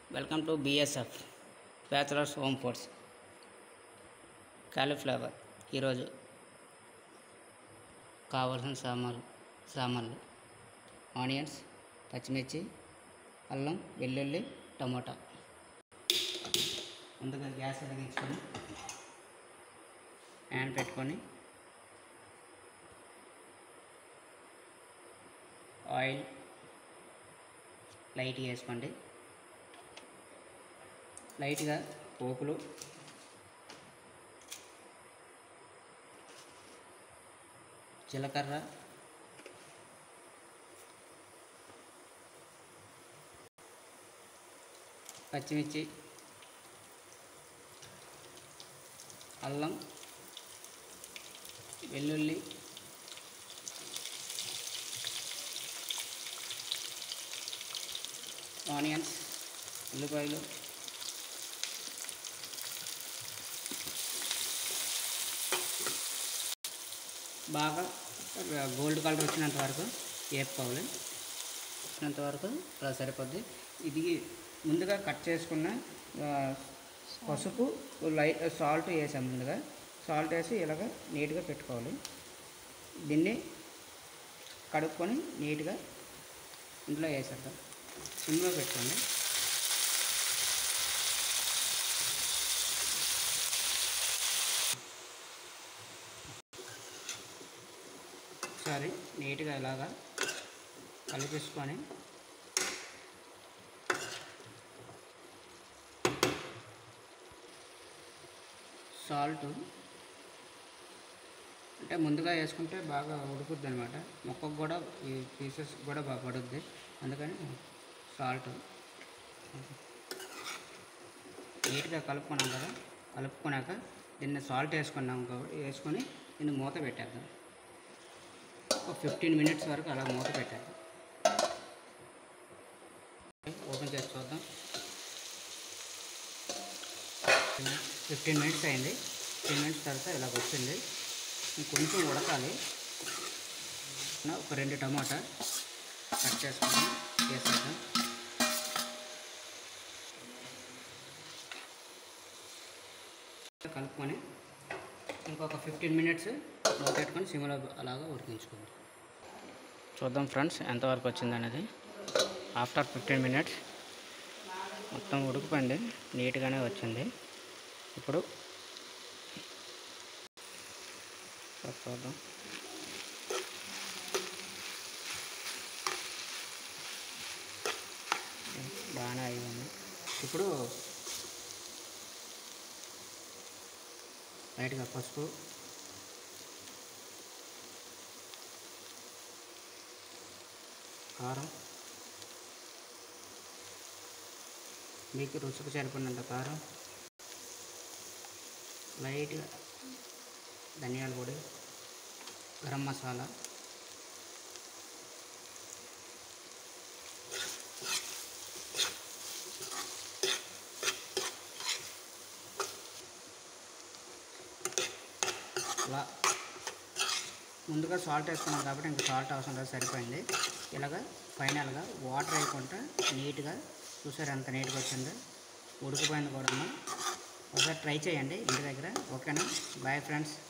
welcome to BSF bachelors home foods cauliflower ఈరోజు కావాల్సిన సామాన్లు సామాన్లు ఆనియన్స్ పచ్చిమిర్చి అల్లం వెల్లుల్లి టమోటా ముందుగా గ్యాస్ వెలిగించుకొని ప్యాన్ పెట్టుకొని ఆయిల్ లైట్గా వేసుకోండి లైట్గా పోపులు జీలకర్ర పచ్చిమిర్చి అల్లం వెల్లుల్లి ఆనియన్స్ ఉల్లిపాయలు బాగా గోల్డ్ కలర్ వచ్చినంత వరకు వేపుకోవాలి వచ్చినంత వరకు అలా సరిపోద్ది ఇది ముందుగా కట్ చేసుకున్న ఆ, పసుపు లైట్ సాల్ట్ వేసాం ముందుగా సాల్ట్ వేసి ఇలాగ నీట్గా పెట్టుకోవాలి దీన్ని కడుక్కొని నీట్గా ఇంట్లో వేసేద్దాం సిమ్లో పెట్టుకోండి ఒకసారి నీట్గా ఇలాగా కలిపేసుకొని సాల్ట్ అంటే ముందుగా వేసుకుంటే బాగా ఉడుకుద్ది అనమాట మొక్కకు కూడా ఈ పీసెస్ కూడా బాగా పడుద్ది అందుకని సాల్ట్ నీట్గా కలుపుకున్నాం కదా కలుపుకున్నాక దీన్ని సాల్ట్ వేసుకున్నాం కాబట్టి వేసుకొని దీన్ని మూత పెట్టేద్దాం ఒక ఫిఫ్టీన్ మినిట్స్ వరకు అలా మూత పెట్టేద్దాం ఓపెన్ చేసి చూద్దాం ఫిఫ్టీన్ మినిట్స్ అయింది ఫిఫ్టీన్ మినిట్స్ తర్వాత ఇలాగ వచ్చింది కొంచెం ఉడకాలి ఒక రెండు టమాటా కట్ చేసుకొని వేసేద్దాం కలుపుకొని ఇంకొక ఫిఫ్టీన్ మినిట్స్ మూత పెట్టుకొని సిమ్లో అలాగా ఉడికించుకోండి చూద్దాం ఫ్రెండ్స్ ఎంతవరకు వచ్చింది అనేది ఆఫ్టర్ ఫిఫ్టీన్ మినిట్స్ మొత్తం ఉడికిపోయింది నీట్గానే వచ్చింది ఇప్పుడు ఒకసారి చూద్దాం బాగానే అయ్యింది ఇప్పుడు లైట్గా పసుపు కారం మీకు రుచికి సరిపడినంత కారం లైట్గా ధనియాల పొడి గరం మసాలా అలా ముందుగా సాల్ట్ వేసుకున్నాం కాబట్టి ఇంకా సాల్ట్ అవసరం లేదు సరిపోయింది ఇలాగ ఫైనల్గా వాటర్ వేయకుండా నీట్గా చూసారు ఎంత నీట్గా వచ్చిందో ఉడికిపోయింది కూడా ఒకసారి ట్రై చేయండి ఇంటి దగ్గర ఓకేనా బాయ్ ఫ్రెండ్స్